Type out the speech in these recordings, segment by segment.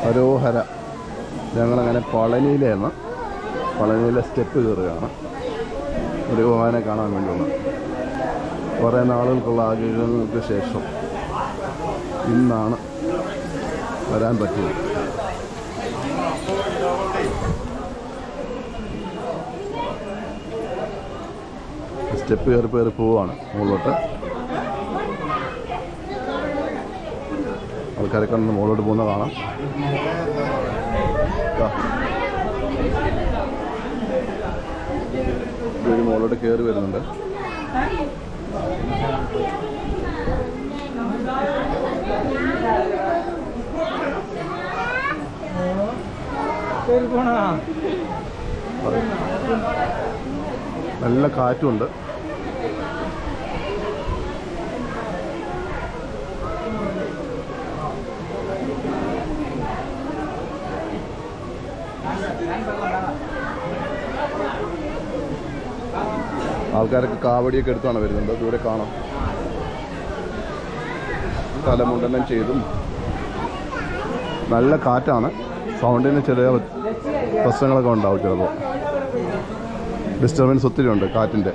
ഹരോഹര ഞങ്ങളങ്ങനെ പളനിയിലാണ് പളനിയിലെ സ്റ്റെപ്പ് കയറുകയാണ് ഒരു ഭഗവാനെ കാണാൻ വേണ്ടിയുള്ള കുറേ നാളുകൾക്കുള്ള ആഗ്രഹങ്ങൾക്ക് ശേഷം ഇന്നാണ് വരാൻ പറ്റിയത് സ്റ്റെപ്പ് കയറി കയറി പോവാണ് മുകളിലോട്ട് ആൾക്കാരൊക്കെ ഒന്ന് മുകളിലോട്ട് പോകുന്ന കാണാം ദാ. ഇവര് മുകളിലോട്ട് കയറി വരുന്നുണ്ട് നല്ല കാറ്റുണ്ട് ആൾക്കാരൊക്കെ കാവടിയൊക്കെ എടുത്താണ് വരുന്നത് ദൂരെ കാണാം തലമുണ്ടനം ചെയ്തും നല്ല കാറ്റാണ് സൗണ്ടിന് ചെറിയ പ്രശ്നങ്ങളൊക്കെ ഉണ്ടാവും ചിലപ്പോൾ ഡിസ്റ്റർബൻസ് ഒത്തിരി ഉണ്ട് കാറ്റിൻ്റെ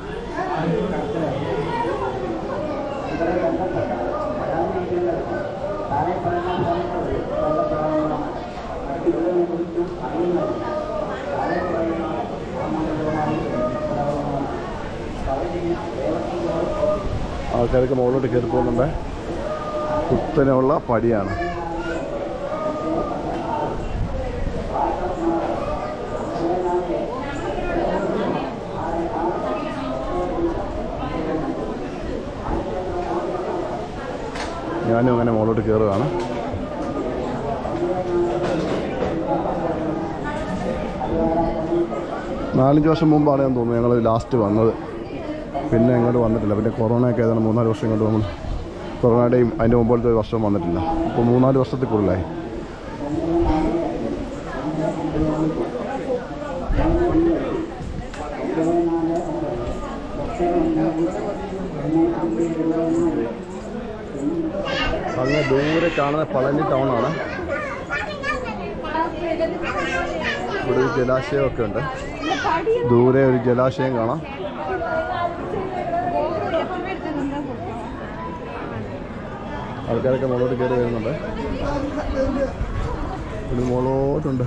ആൾക്കാരൊക്കെ മുകളിലോട്ട് കയറി പോകുന്നുണ്ട് കുത്തനെയുള്ള പടിയാണ് ഞാനും അങ്ങനെ മുകളിലോട്ട് കയറുകയാണ് നാലഞ്ച് വർഷം മുമ്പാണ് ഞാൻ തോന്നുന്നു ഞങ്ങൾ ലാസ്റ്റ് വന്നത് പിന്നെ ഇങ്ങോട്ട് വന്നിട്ടില്ല പിന്നെ കൊറോണയൊക്കെ ഏതാണ് മൂന്നാല് വർഷം ഇങ്ങോട്ട് നമ്മൾ കൊറോണയുടെയും അതിൻ്റെ മുമ്പിലത്തെ ഒരു വർഷം വന്നിട്ടില്ല ഇപ്പോൾ മൂന്നാല് വർഷത്തിൽ കൂടുതലായി അങ്ങ് ദൂരെ കാണുന്ന പളനി ടൗൺ ആണ് ഇവിടെ ഒരു ജലാശയമൊക്കെ ഉണ്ട് ദൂരെ ഒരു ജലാശയം കാണാം ആൾക്കാരൊക്കെ മുകളോട്ട് കയറി വരുന്നുണ്ട് ഇവിടെ മുകളോട്ടുണ്ട്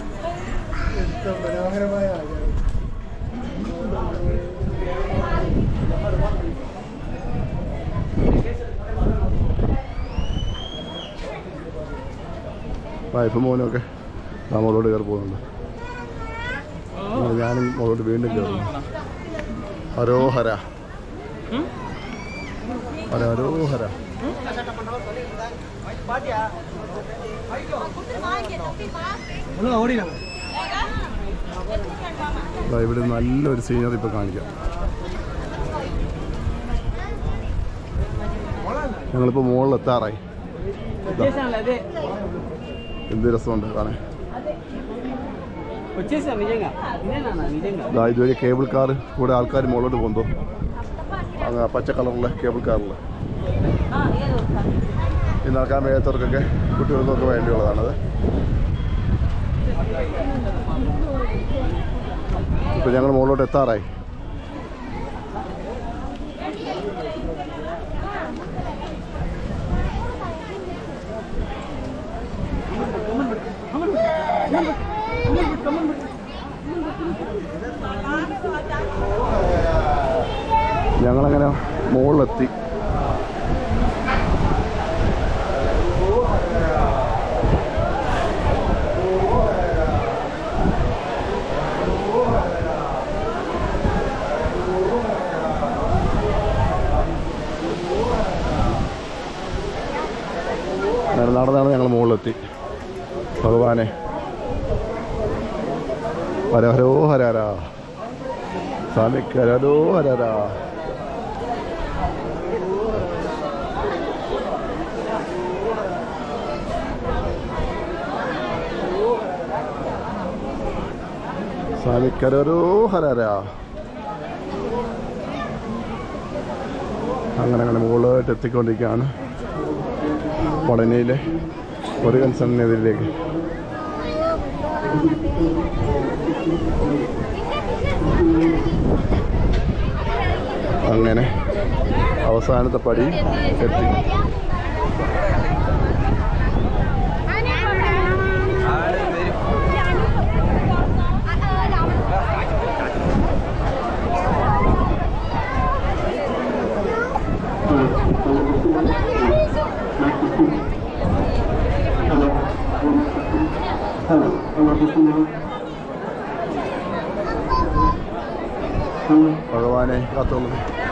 വൈഫ് മോനും ഒക്കെ ആ മുകളോട്ട് കയറി പോകുന്നുണ്ട് അങ്ങനെ ഞാനും മുകളോട്ട് വീണ്ടും കയറുന്നു ഹരോഹര ഹര ഹരോഹര ദാ ഇവിടെ നല്ലൊരു സീനറി ഇപ്പോൾ കാണിക്കാം ഞങ്ങളിപ്പോൾ മുകളിൽ എത്താറായി వచ్చేసాంలే అదే എന്ത് രസമുണ്ട് കാണാൻ వచ్చేసాం నిజంగా ఇదేనా నిజంగా ദാ ഇതുവരെ കേബിൾ കാർ കൂടെ ആൾക്കാർ മുകളിലോട്ട് പോകുന്നു അങ്ങ് പച്ച കളറുള്ള കേബിൾ കാറിൽ ഈ നടക്കാൻ വയ്യാത്തവർക്കൊക്കെ കുട്ടികൾക്കൊക്കെ വേണ്ടിയുള്ളതാണത് ഇപ്പം ഞങ്ങൾ മുകളിലോട്ട് എത്താറായി ഞങ്ങളങ്ങനെ മുകളിലെത്തി അങ്ങനെ നടന്നാണ് ഞങ്ങൾ മുകളിലെത്തി ഭഗവാനെ ഹരഹരോ ഹരാരാ സ്വാമിക്ക് ഹരഹരോ ഹരാരാ സ്വാമിക്കരോ ഹരാരാ അങ്ങനെ അങ്ങനെ മുകളിലോട്ട് എത്തിക്കൊണ്ടിരിക്കുകയാണ് പളനിയിലെ മുരുകൻ സന്നിധിയിലേക്ക് അങ്ങനെ അവസാനത്തെ പടി എത്തി ഭഗവാനെ കാത്തോളൂ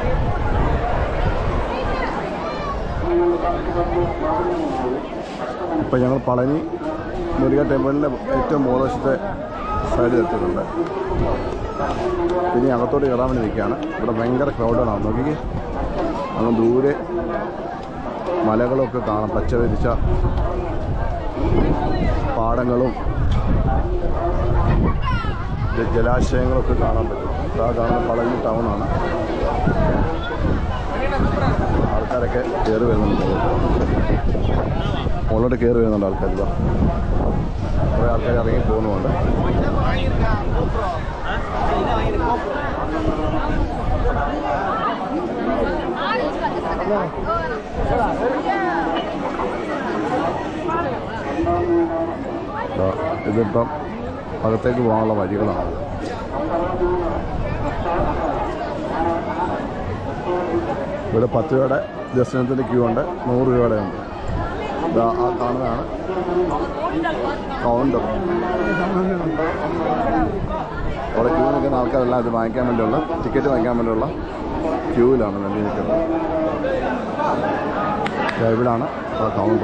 ഇപ്പം ഞങ്ങൾ പളനി മുരുക ടെമ്പിളിൻ്റെ ഏറ്റവും മുകളവശത്തെ സൈഡിൽ എത്തിയിട്ടുണ്ട് പിന്നെ അകത്തോട്ട് കയറാൻ വേണ്ടി നിൽക്കുകയാണ് ഇവിടെ ഭയങ്കര ക്രൗഡാണ് നോക്കി അങ്ങ് ദൂരെ മലകളൊക്കെ കാണാം പച്ച വിരിച്ച പാടങ്ങളും ജ- ജലാശയങ്ങളൊക്കെ കാണാൻ പറ്റും ഇതാ കാണുന്ന പളനി ടൗണാണ് ആൾക്കാരൊക്കെ കയറി വരുന്നുണ്ട് മുകളിലോട്ട് കയറി വരുന്നുണ്ട് ആൾക്കാർ ഇതാ കുറേ ആൾക്കാർ ഇറങ്ങി പോകുന്നുമുണ്ട് ദാ ഇതിപ്പം അകത്തേക്ക് പോകാനുള്ള വഴികളാണ് ഇവിടെ പത്ത് രൂപയുടെ ദർശനത്തിൻ്റെ ക്യൂ ഉണ്ട് നൂറ് രൂപയുടെ ഉണ്ട് ഇതാ ആ കാണുന്നതാണ് കൗണ്ടർ അവിടെ ക്യൂ നിൽക്കുന്ന ആൾക്കാരെല്ലാം ഇത് വാങ്ങിക്കാൻ വേണ്ടിയുള്ള ടിക്കറ്റ് വാങ്ങിക്കാൻ വേണ്ടിയുള്ള ക്യൂവിലാണ് വേണ്ടി നിൽക്കുന്നത് ദാ ഇവിടാണ് ആ കൗണ്ടർ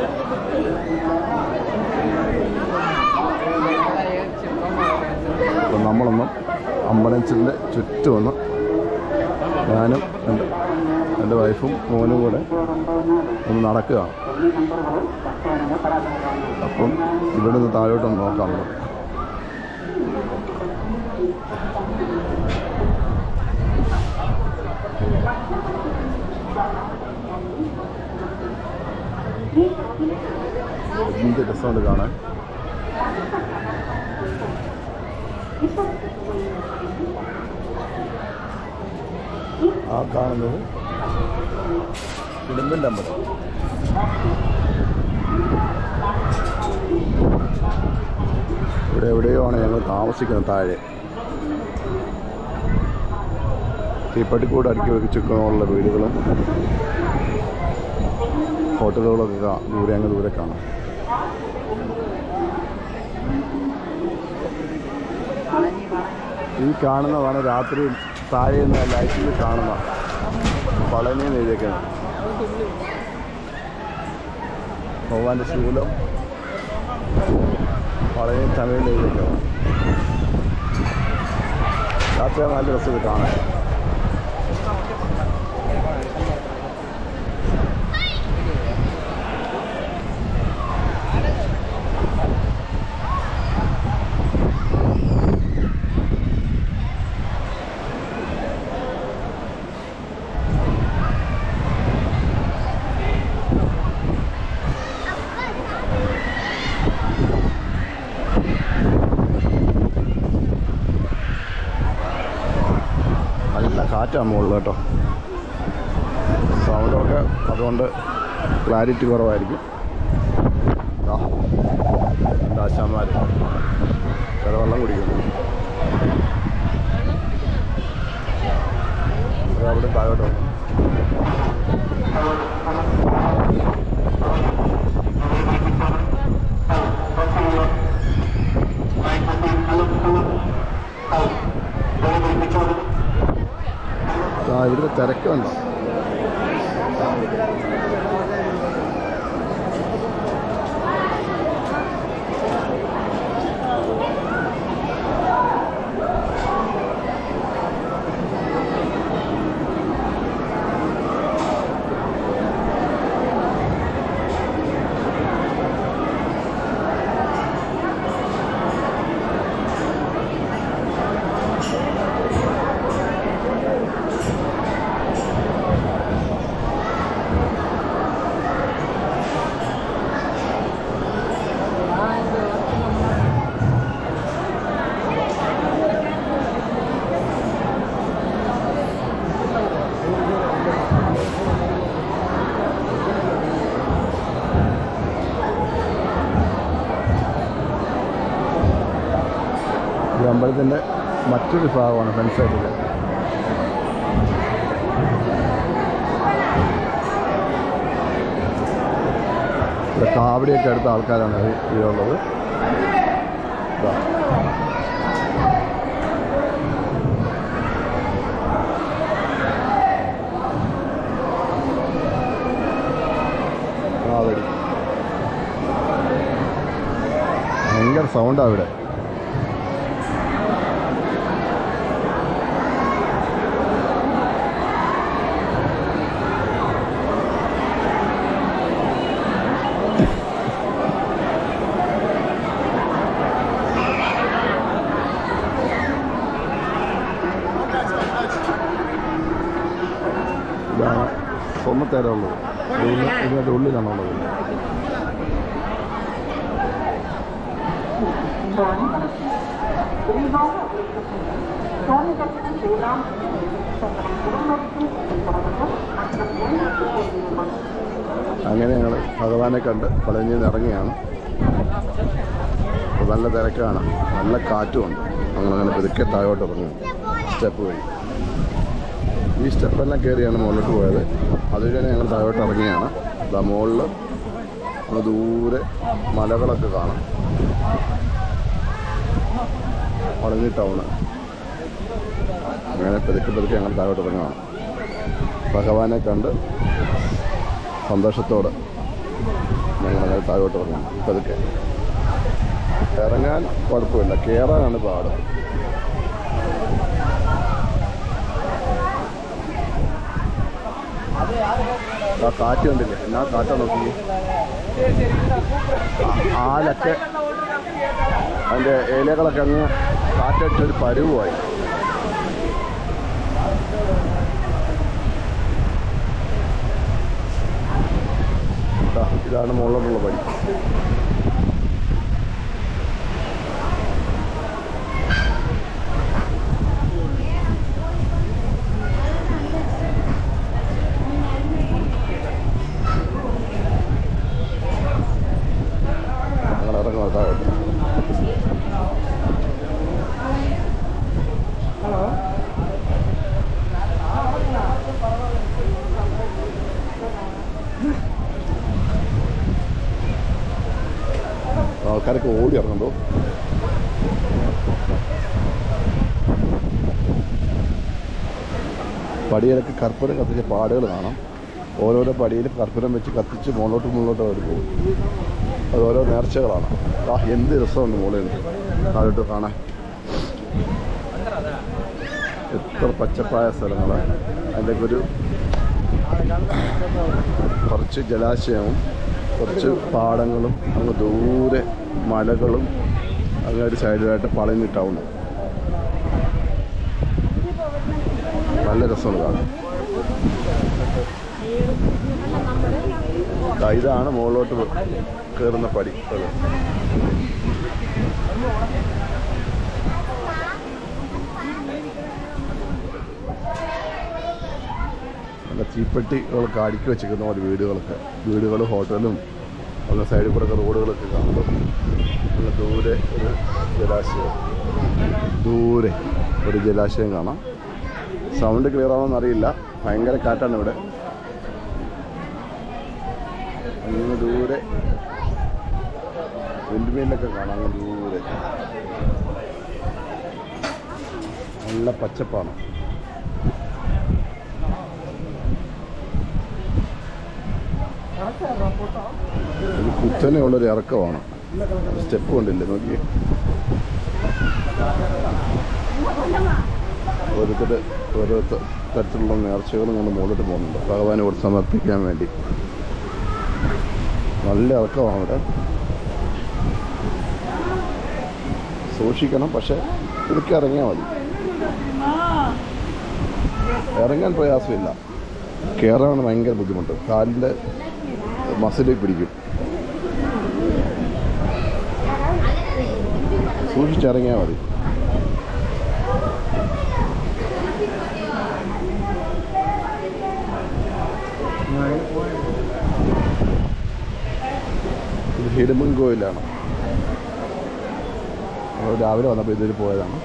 അപ്പം നമ്മളൊന്നും അമ്പലത്തിൻ്റെ ചുറ്റുമൊന്ന് ഞാനും എൻ്റെ എൻ്റെ വൈഫും മോനും കൂടെ ഒന്ന് നടക്കുകയാണ് അപ്പം ഇവിടെ നിന്ന് താഴോട്ടൊന്ന് നോക്കാമല്ലോ എന്ത് രസമുണ്ട് കാണാൻ ആ കാണുന്നത് കുടുംബൻ്റെ അമ്പലം ഇവിടെ എവിടെയോ ആണ് ഞങ്ങൾ താമസിക്കുന്നത് താഴെ തീപ്പട്ടിക്കൂട് അടുക്കി വെച്ചിട്ടുള്ള വീടുകളും ഹോട്ടലുകളൊക്കെ കാ- ദൂരെ അങ്ങ് ദൂരെ കാണാം ഈ കാണുന്നതാണ് രാത്രി താഴെ നിന്ന് ലൈറ്റിൽ കാണുന്ന പളനി എഴുതിയേക്കുന്നത് ഭഗവാന്റെ ശൂലം പളനി തമിഴിൽ എഴുതിയേക്കുന്നത് രാത്രി നല്ല രസം കാണാൻ നല്ല കാറ്റാണ് മുകളിൽ കേട്ടോ സൗണ്ടൊക്കെ അതുകൊണ്ട് ക്ലാരിറ്റി കുറവായിരിക്കും ദാ, രണ്ട് ആശാന്മാർ ചില വെള്ളം കുടിക്കുന്നു ഇത് അവിടെ താഴോട്ട് വന്നു. ആ ഇവിടുത്തെ തിരക്ക് കണ്ടോ അമ്പലത്തിൻ്റെ മറ്റൊരു ഭാഗമാണ് ഫ്രണ്ട് സൈഡിൽ ഇവിടെ കാവടിയൊക്കെ അടുത്ത ആൾക്കാരാണ് ഈ- ഇതിലുള്ളത് ഇതാ. കാവടി ഭയങ്കര സൗണ്ടാണ് ഇവിടെ ഇതാണ് സ്വർണ്ണത്തേരുള്ളത് ഇതിൻ്റെ ഉള്ളിലാണുള്ളത് അങ്ങനെ ഞങ്ങൾ ഭഗവാനെ കണ്ട് പളഞ്ഞു നിന്ന് ഇറങ്ങിയാണ് അപ്പോൾ നല്ല തിരക്കാണ് നല്ല കാറ്റുമുണ്ട് അങ്ങനെ അങ്ങനെ പെതുക്കെ താഴോട്ട് ഇറങ്ങി സ്റ്റെപ്പ് വഴി ഈ സ്റ്റെപ്പെല്ലാം കയറിയാണ് മുകളിലോട്ട് പോയത് അതുവഴി ഞങ്ങൾ താഴോട്ട് ഇറങ്ങിയാണ് ഇതാ മുകളിൽ അങ്ങ് ദൂരെ മലകളൊക്കെ കാണാം പളഞ്ഞി ടൗണ് അങ്ങനെ പെതുക്കെ പെതുക്കെ ഞങ്ങൾ താഴോട്ട് ഇറങ്ങുകയാണ് ഭഗവാനെ കണ്ട് സന്തോഷത്തോടെ ഞങ്ങളങ്ങനെ താഴോട്ട് ഇറങ്ങും പതുക്കെ ഇറങ്ങാൻ കുഴപ്പമില്ല കയറാനാണ് പാട് ആ കാറ്റ് കണ്ടില്ലേ എന്നാ കാറ്റാ നോക്കി ആലൊക്കെ അതിൻ്റെ ഇലകളൊക്കെ അങ്ങ് കാറ്റടിച്ചൊരു പരുവായി ദാ, ഇതാണ് മുകളിലോട്ടുള്ള പടി ഞങ്ങൾ ഇറങ്ങുന്നത് താഴോട്ട് ആൾക്കാരൊക്കെ ഓടി ഇറങ്ങുന്നു പടിയിലൊക്കെ കർപ്പൂരം കത്തിച്ച പാടുകൾ കാണാം ഓരോരോ പടിയിൽ കർപ്പൂരം വെച്ച് കത്തിച്ച് മുകളിലോട്ട് മുകളിലോട്ട് അവർ പോകും അത് ഓരോ നേർച്ചകളാണ് ആ എന്ത് രസമുണ്ട് മുകളിൽ താഴോട്ട് കാണാൻ എത്ര പച്ചപ്പായ സ്ഥലങ്ങൾ അതിൻ്റെ ഒരു കുറച്ച് ജലാശയവും കുറച്ച് പാടങ്ങളും അങ്ങ് ദൂരെ മലകളും അങ്ങനെ ഒരു സൈഡിലായിട്ട് പളഞ്ഞി ടൗണ് നല്ല രസമാണ് കാണാൻ ദാ ഇതാണ് മുകളിലോട്ട് കയറുന്ന പടി അത് നല്ല തീപ്പെട്ടികളൊക്കെ അടുക്കി വെച്ചിരിക്കുന്ന പോലെ വീടുകളൊക്കെ വീടുകളും ഹോട്ടലും നല്ല സൈഡിൽ കൂടെ ഒക്കെ റോഡുകളൊക്കെ കാണുമ്പോൾ നല്ല ദൂരെ ഒരു ജലാശയം ദൂരെ ഒരു ജലാശയം കാണാം സൗണ്ട് ക്ലിയർ ആണോന്ന് അറിയില്ല ഭയങ്കര കാറ്റാണ് ഇവിടെ അങ്ങ് ദൂരെ വിൻഡ്മീലൊക്കെ കാണാം അങ്ങ് ദൂരെ നല്ല പച്ചപ്പാണ് ഇത് കുത്തനെയുള്ളൊരു ഇറക്കമാണ് സ്റ്റെപ്പ് കൊണ്ടില്ലേ നോക്കി ഓരോരുത്തർ ഓരോ ത- തരത്തിലുള്ള നേർച്ചകളും കൊണ്ട് മുകളിലോട്ട് പോകുന്നുണ്ട് ഭഗവാനോട് സമർപ്പിക്കാൻ വേണ്ടി നല്ല ഇറക്കമാണ് ഇവിടെ സൂക്ഷിക്കണം പക്ഷെ ഇതൊക്കെ ഇറങ്ങിയാൽ മതി ഇറങ്ങാൻ പ്രയാസമില്ല കയറാൻ ഭയങ്കര ബുദ്ധിമുട്ട് കാലിൻ്റെ മസിലിൽ പിടിക്കും സൂക്ഷിച്ചിറങ്ങിയാൽ മതി ഇത് ഹിഡമൻ കോയിലാണ് നമ്മൾ രാവിലെ വന്നപ്പോൾ ഇതിൽ പോയതാണ്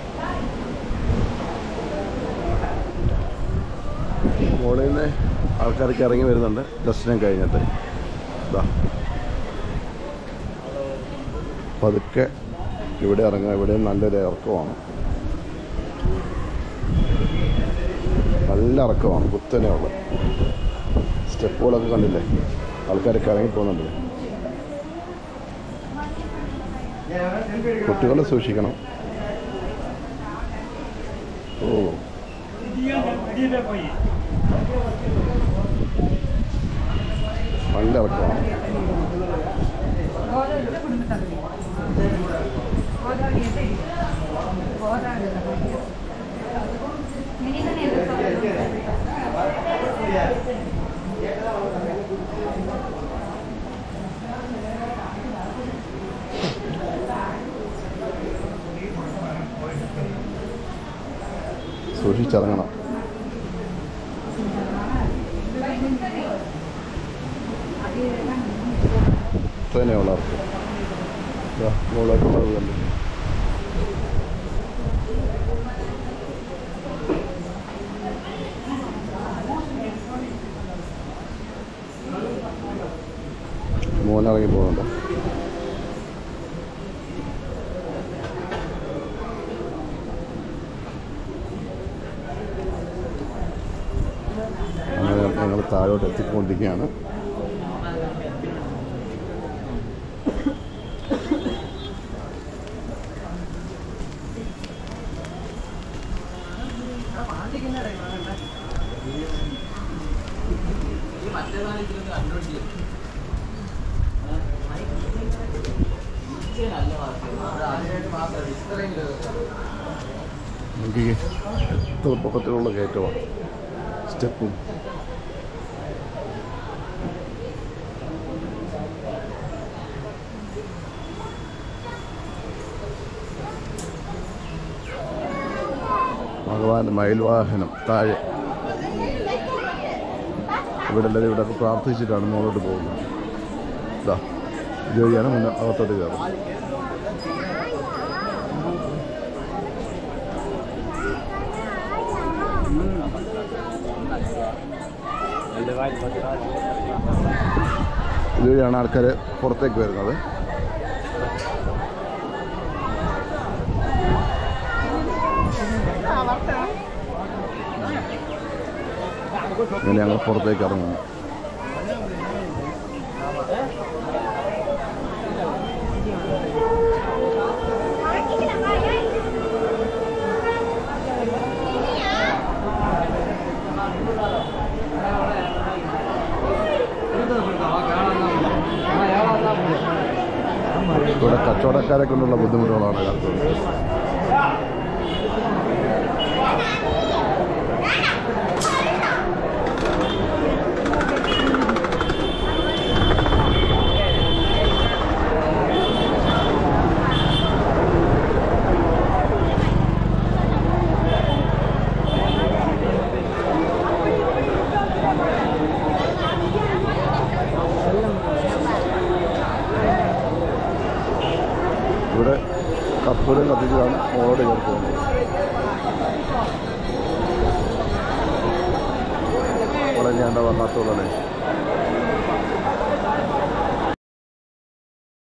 മുകളിൽ നിന്ന് ആൾക്കാരൊക്കെ ഇറങ്ങി വരുന്നുണ്ട് ദർശനം കഴിഞ്ഞിട്ട് ഇതാ പതുക്കെ ഇവിടെ ഇറങ്ങുക ഇവിടെ നല്ലൊരു ഇറക്കമാണ് നല്ല ഇറക്കമാണ് കുത്തനെ ഉള്ളത് സ്റ്റെപ്പുകളൊക്കെ കണ്ടില്ലേ ആൾക്കാരൊക്കെ ഇറങ്ങി പോകുന്നുണ്ട് കുട്ടികളെ സൂക്ഷിക്കണം ഓ നല്ല ഇറക്കമാണ് സൂക്ഷിച്ചിറങ്ങണം തന്നെയുള്ള ഇറക്കം ഇതാ മുകളിലോട്ടുള്ളത് കണ്ടില്ലേ മോനിറങ്ങി പോകുന്നുണ്ടോ അങ്ങനെ ഞങ്ങൾ താഴോട്ട് എത്തിക്കൊണ്ടിരിക്കുകയാണ് എനിക്ക് എത്ര പൊക്കത്തിലുള്ള കയറ്റമാണ് സ്റ്റെപ്പും ഭഗവാന്റെ മയിൽവാഹനം താഴെ ഇവിടെ എല്ലാവരും ഇവിടെ പ്രാർത്ഥിച്ചിട്ടാണ് മുകളോട്ട് പോകുന്നത് ഇതാ ഇതുവഴിയാണ് മുന്നേ അകത്തോട്ട് കയറുന്നത് ഇതുവഴിയാണ് ആൾക്കാർ പുറത്തേക്ക് വരുന്നത് ഇങ്ങനെ ഞങ്ങൾ പുറത്തേക്ക് ഇറങ്ങുന്നു ഇവിടെ കച്ചവടക്കാരെ കൊണ്ടുള്ള ബുദ്ധിമുട്ടുകളാണ് കാണുന്നത് ഇവിടെ കപ്പൂരം കത്തിച്ചതാണ് മോളോട് കയറി പോകുന്നത് ഇവിടെ ഞാൻ വന്നാത്തോളെ